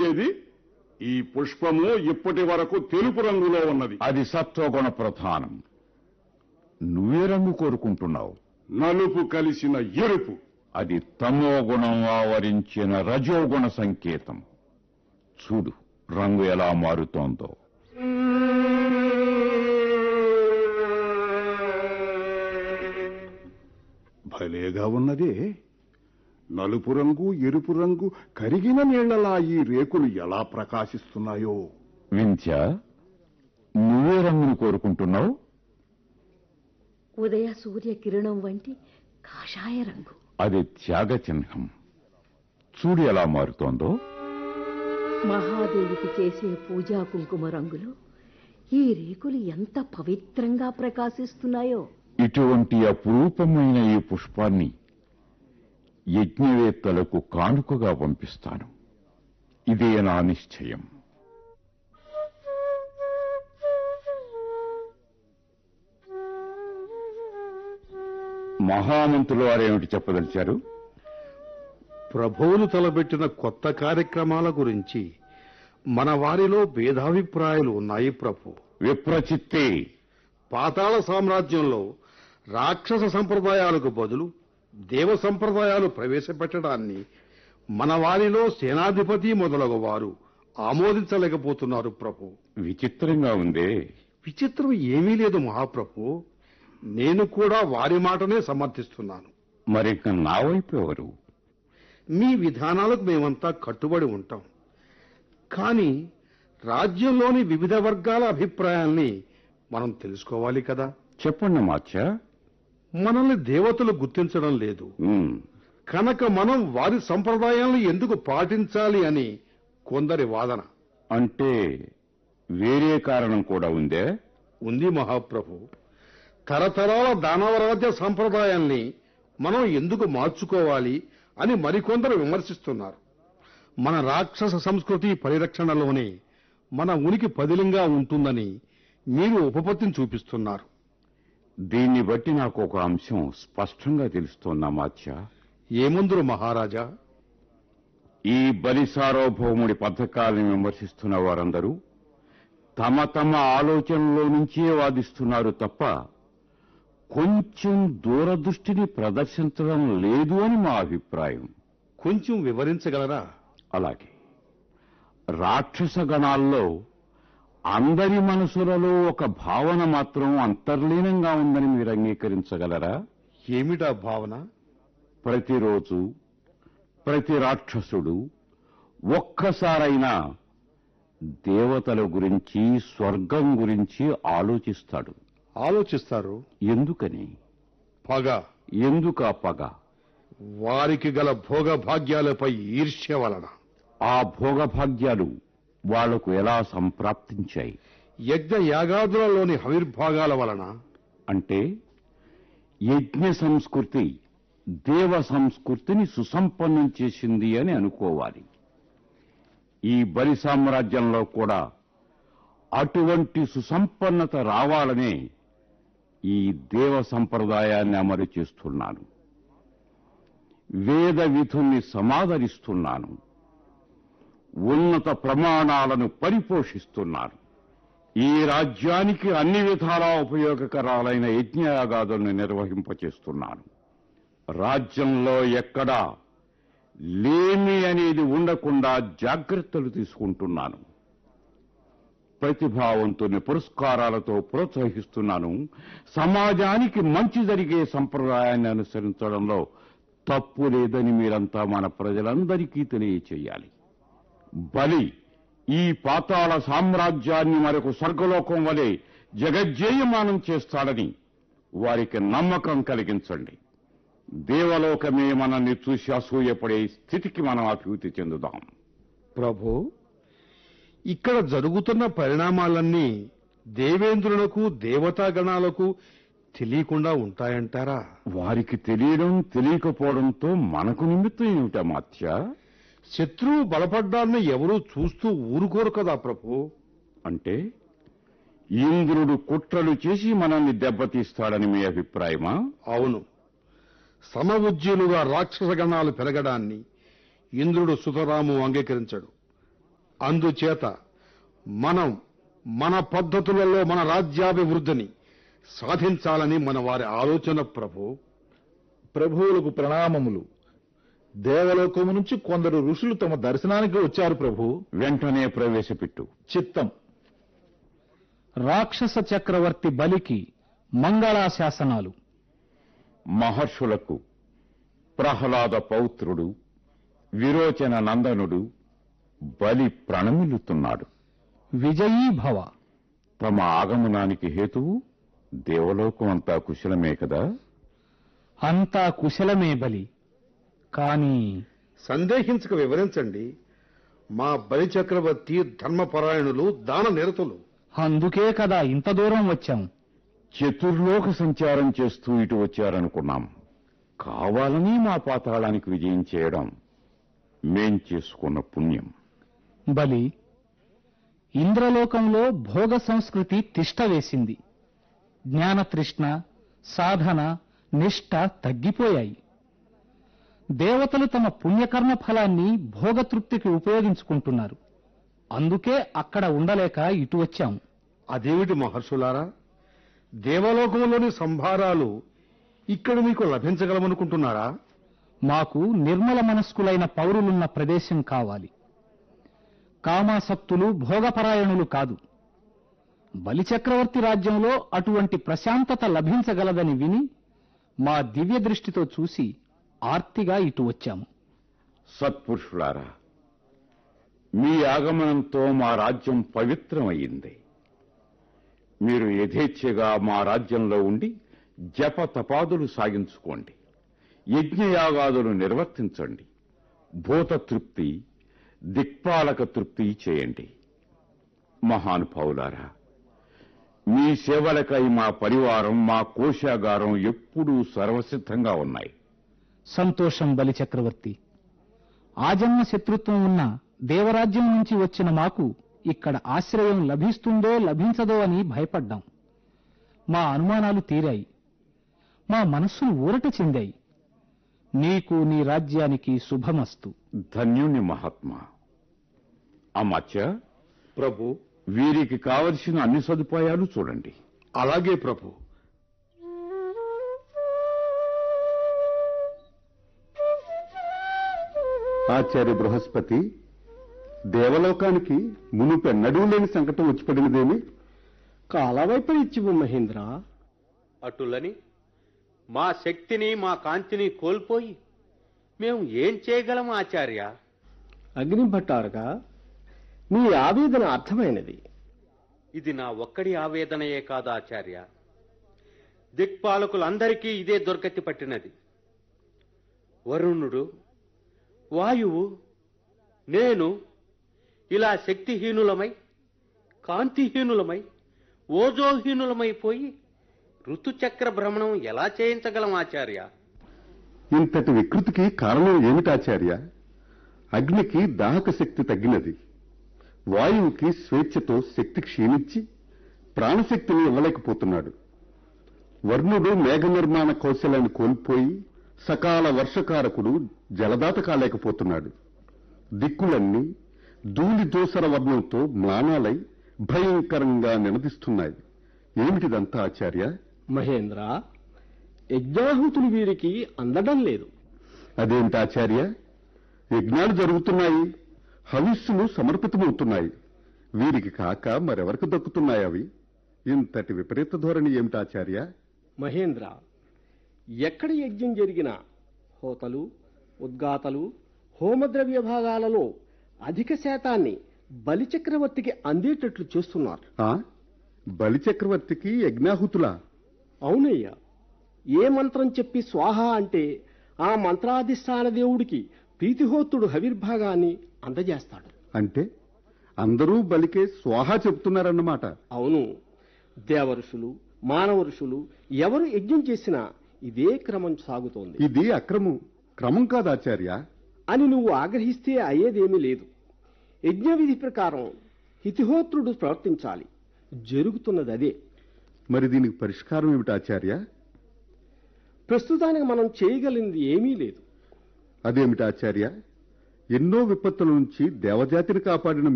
ఏమిటిది ఈ పుష్పము ఇప్పటి వరకు తెలుపు రంగులో ఉన్నది అది సత్వగుణ ప్రధానం నువ్వే రంగు కోరుకుంటున్నావు నలుపు కలిసిన ఎరుపు అది తమో గుణం ఆవరించిన రజోగుణ సంకేతం చూడు రంగు ఎలా మారుతోందో భలేగా ఉన్నదే నలుపు రంగు ఎరుపు రంగు కరిగిన నీళ్లలా ఈ రేకులు ఎలా ప్రకాశిస్తున్నాయో వింధ్య నువ్వే రంగును కోరుకుంటున్నావు ఉదయ సూర్య కిరణం వంటి కాషాయ రంగు అది త్యాగ చిహ్నం చూడు ఎలా మారుతోందో మహాదేవికి చేసే పూజా కుంకుమ రంగులో ఈ రేకులు ఎంత పవిత్రంగా ప్రకాశిస్తున్నాయో ఇటువంటి అపురూపమైన ఈ పుష్పాన్ని యజ్ఞవేత్తలకు కానుకగా పంపిస్తాను ఇదే నా నిశ్చయం మహామంత్రులు వారేమిటి చెప్పదలిచారు ప్రభువులు తలబెట్టిన కొత్త కార్యక్రమాల గురించి మన వారిలో భేదాభిప్రాయాలు ఉన్నాయి ప్రభు విప్రచిత్తే పాతాళ సామ్రాజ్యంలో రాక్షస సంప్రదాయాలకు బదులు దేవ సంప్రదాయాలు ప్రవేశపెట్టడాన్ని మన వారిలో సేనాధిపతి మొదలగు వారు ఆమోదించలేకపోతున్నారు ప్రభు విచిత్రంగా ఉందే విచిత్రం ఏమీ లేదు మహాప్రభు నేను కూడా వారి మాటనే సమర్థిస్తున్నాను మరింక నా వైపు ఎవరు మీ విధానాలకు మేమంతా కట్టుబడి ఉంటాం కానీ రాజ్యంలోని వివిధ వర్గాల అభిప్రాయాల్ని మనం తెలుసుకోవాలి కదా చెప్పండి మాచా మనల్ని దేవతలు గుర్తించడం లేదు ఉమ్, కనుక మనం వారి సంప్రదాయాలను ఎందుకు పాటించాలి అని కొందరి వాదన అంటే వేరే కారణం కూడా ఉందే ఉంది మహాప్రభు తరతరాల దానవరాజ్య సంప్రదాయాల్ని మనం ఎందుకు మార్చుకోవాలి అని మరికొందరు విమర్శిస్తున్నారు మన రాక్షస సంస్కృతి పరిరక్షణలోనే మన ఉనికి పదిలంగా ఉంటుందని మీరు ఉపపత్తిని చూపిస్తున్నారు దీన్ని బట్టి నాకు ఒక అంశం స్పష్టంగా తెలుస్తోందా మాచా ఏముందురు మహారాజా ఈ బలి సార్వభౌముడి పథకాలను విమర్శిస్తున్న వారందరూ తమ తమ ఆలోచనలో నుంచే వాదిస్తున్నారు తప్ప కొంచెం దూరదృష్టిని ప్రదర్శించడం లేదు అని మా అభిప్రాయం కొంచెం వివరించగలరా అలాగే రాక్షస గణాల్లో అందరి మనసులలో ఒక భావన మాత్రం అంతర్లీనంగా ఉందని మీరు అంగీకరించగలరా ఏమిటా భావన ప్రతిరోజు ప్రతి రాక్షసుడు ఒక్కసారైనా దేవతల గురించి స్వర్గం గురించి ఆలోచిస్తాడు ఆలోచిస్తారు ఎందుకని పగ ఎందుకు ఆ పగ వారికి గల భోగభాగ్యాలపై ఈర్ష్య వలన ఆ భోగభాగ్యాలు వాళ్లకు ఎలా సంప్రాప్తించాయి యజ్ఞ యాగాదులలోని హవిర్భాగాల వలన అంటే యజ్ఞ సంస్కృతి దేవ సంస్కృతిని సుసంపన్నం చేసింది అని అనుకోవాలి ఈ బలి సామ్రాజ్యంలో కూడా అటువంటి సుసంపన్నత రావాలనే ఈ దేవ సంప్రదాయాన్ని అమలు చేస్తున్నాను వేద విధుల్ని సమాదరిస్తున్నాను ఉన్నత ప్రమాణాలను పరిపోషిస్తున్నాను ఈ రాజ్యానికి అన్ని విధాలా ఉపయోగకరాలైన యజ్ఞయాగాదులను నిర్వహింపచేస్తున్నాను రాజ్యంలో ఎక్కడా లేమి అనేది ఉండకుండా జాగ్రత్తలు తీసుకుంటున్నాను ప్రతిభావంతుని పురస్కారాలతో ప్రోత్సహిస్తున్నాను సమాజానికి మంచి జరిగే సంప్రదాయాన్ని అనుసరించడంలో తప్పు లేదని మీరంతా మన ప్రజలందరికీ తెలియచేయాలి బలి ఈ పాతాళ సామ్రాజ్యాన్ని మరొక స్వర్గలోకం వలె జగజ్జేయమానం చేస్తాడని వారికి నమ్మకం కలిగించండి దేవలోకమే మనల్ని చూసి అసూయపడే స్థితికి మనం అభివృద్ధి చెందుదాం ప్రభు ఇక్కడ జరుగుతున్న పరిణామాలన్నీ దేవేంద్రులకు దేవతాగణాలకు తెలియకుండా ఉంటాయంటారా వారికి తెలియడం తెలియకపోవడంతో మనకు నిమిత్తం ఏమిటా మాత్య శత్రువు బలపడ్డాన్ని ఎవరూ చూస్తూ ఊరుకోరు కదా ప్రభు అంటే ఇంద్రుడు కుట్రలు చేసి మనల్ని దెబ్బతీస్తాడని మీ అభిప్రాయమా అవును సమవుజ్యులుగా రాక్షస గణాలు పెరగడాన్ని ఇంద్రుడు సుతరాము అంగీకరించడు అందుచేత మనం మన పద్ధతులలో మన రాజ్యాభివృద్ధిని సాధించాలని మన వారి ఆలోచన ప్రభు ప్రభువులకు ప్రణామములు దేవలోకము నుంచి కొందరు ఋషులు తమ దర్శనానికి వచ్చారు ప్రభు వెంటనే ప్రవేశపెట్టు చిత్తం రాక్షస చక్రవర్తి బలికి మంగళాశాసనాలు మహర్షులకు ప్రహ్లాద పౌత్రుడు విరోచన నందనుడు బలి ప్రణమిల్లుతున్నాడు విజయీ భవ తమ ఆగమనానికి హేతువు దేవలోకం అంతా కుశలమే కదా అంతా కుశలమే బలి కాని సందేహించక వివరించండి మా బలి చక్రవర్తి ధర్మపరాయణులు దాన నిరతులు అందుకే కదా ఇంత దూరం వచ్చాం చతుర్లోక సంచారం చేస్తూ ఇటు వచ్చారనుకున్నాం కావాలని మా పాతాళానికి విజయం చేయడం మేం చేసుకున్న పుణ్యం బలి ఇంద్రలోకంలో భోగ సంస్కృతి తిష్ట వేసింది జ్ఞానతృష్ణ సాధన నిష్ఠ తగ్గిపోయాయి దేవతలు తమ పుణ్యకర్మ ఫలాన్ని భోగతృప్తికి ఉపయోగించుకుంటున్నారు అందుకే అక్కడ ఉండలేక ఇటు వచ్చాం అదేమిటి మహర్షులారా దేవలోకంలోని సంభారాలు ఇక్కడ మీకు లభించగలమనుకుంటున్నారా మాకు నిర్మల మనస్కులైన పౌరులున్న ప్రదేశం కావాలి కామాసక్తులు భోగపరాయణులు కాదు బలిచక్రవర్తి రాజ్యంలో అటువంటి ప్రశాంతత లభించగలదని విని మా దివ్య దృష్టితో చూసి ఆర్తిగా ఇటు వచ్చాము సత్పురుషులారా మీ ఆగమనంతో మా రాజ్యం పవిత్రమయ్యింది మీరు యథేచ్ఛగా మా రాజ్యంలో ఉండి జప తపాదులు సాగించుకోండి యజ్ఞయాగాదులు నిర్వర్తించండి భూత తృప్తి దిక్పాలక తృప్తి చేయండి మహానుభావులారా మీ సేవలకై మా పరివారం మా కోశాగారం ఎప్పుడూ సర్వసిద్ధంగా ఉన్నాయి సంతోషం బలిచక్రవర్తి ఆజన్మ శత్రుత్వం ఉన్న దేవరాజ్యం నుంచి వచ్చిన మాకు ఇక్కడ ఆశ్రయం లభిస్తుందో లభించదో అని భయపడ్డాం మా అనుమానాలు తీరాయి మా మనస్సులు ఊరట చెందాయి నీకు నీ రాజ్యానికి శుభమస్తు ధన్యుని మహాత్మా అమాత్య ప్రభు వీరికి కావలసిన అన్ని సదుపాయాలు చూడండి అలాగే ప్రభు ఆచార్య బృహస్పతి దేవలోకానికి మునుపెన్నడూ లేని సంకటం వచ్చి పడినదేమి కాలవైపరీత్యము మహేంద్ర అటులని మా శక్తిని మా కాంతిని కోల్పోయి మేము ఏం చేయగలం ఆచార్య అగ్ని భట్టారుగా మీ ఆవేదన అర్థమైనది ఇది నా ఒక్కడి ఆవేదనయే కాదు ఆచార్య దిక్పాలకులందరికీ ఇదే దుర్గతి పట్టినది వరుణుడు వాయువు నేను ఇలా శక్తిహీనులమై కాంతిహీనులమై ఓజోహీనులమైపోయి ఋతుచక్ర భ్రమణం ఎలా చేయించగలం ఆచార్య ఇంతటి వికృతికి కారణం ఏమిటాచార్య అగ్నికి దాహక శక్తి తగ్గినది వాయువుకి స్వేచ్ఛతో శక్తి క్షీణించి ప్రాణశక్తిని ఇవ్వలేకపోతున్నాడు వర్ణుడు మేఘ నిర్మాణ కౌశలాన్ని కోల్పోయి సకాల వర్షకారకుడు జలదాత కాలేకపోతున్నాడు దిక్కులన్నీ ధూళి దోసర వర్ణంతో మ్లానాలై భయంకరంగా నినదిస్తున్నాయి ఏమిటిదంతా ఆచార్య మహేంద్ర యజ్ఞాహుతులు వీరికి అందడం లేదు అదేంటి ఆచార్య యజ్ఞాలు జరుగుతున్నాయి హవిస్సులు సమర్పితమవుతున్నాయి వీరికి కాక మరెవరికి దక్కుతున్నాయి అవి ఇంతటి విపరీత ధోరణి ఏమిటి ఆచార్య మహేంద్ర ఎక్కడ యజ్ఞం జరిగినా హోతలు ఉద్గాతలు హోమద్రవ్య భాగాలలో అధిక శాతాన్ని బలిచక్రవర్తికి అందేటట్లు చేస్తున్నారు ఆ బలిచక్రవర్తికి యజ్ఞాహుతులా అవునయ్యా ఏ మంత్రం చెప్పి స్వాహ అంటే ఆ మంత్రాధిష్టాన దేవుడికి ప్రీతిహోత్రుడు హవిర్భాగాన్ని అందజేస్తాడు అంటే అందరూ బలికే స్వాహా చెప్తున్నారన్నమాట అవును దేవఋషులు మానవ ఋషులు ఎవరు యజ్ఞం చేసినా ఇదే క్రమం సాగుతోంది ఇది అక్రమం క్రమం కాదు ఆచార్య అని నువ్వు ఆగ్రహిస్తే అయ్యేదేమీ లేదు యజ్ఞ విధి ప్రకారం హితిహోత్రుడు ప్రవర్తించాలి జరుగుతున్నది అదే మరి దీనికి పరిష్కారం ఏమిటి ఆచార్య ప్రస్తుతానికి మనం చేయగలిగింది ఏమీ లేదు అదేమిటి ఆచార్య ఎన్నో విపత్తుల నుంచి దేవజాతిని కాపాడిన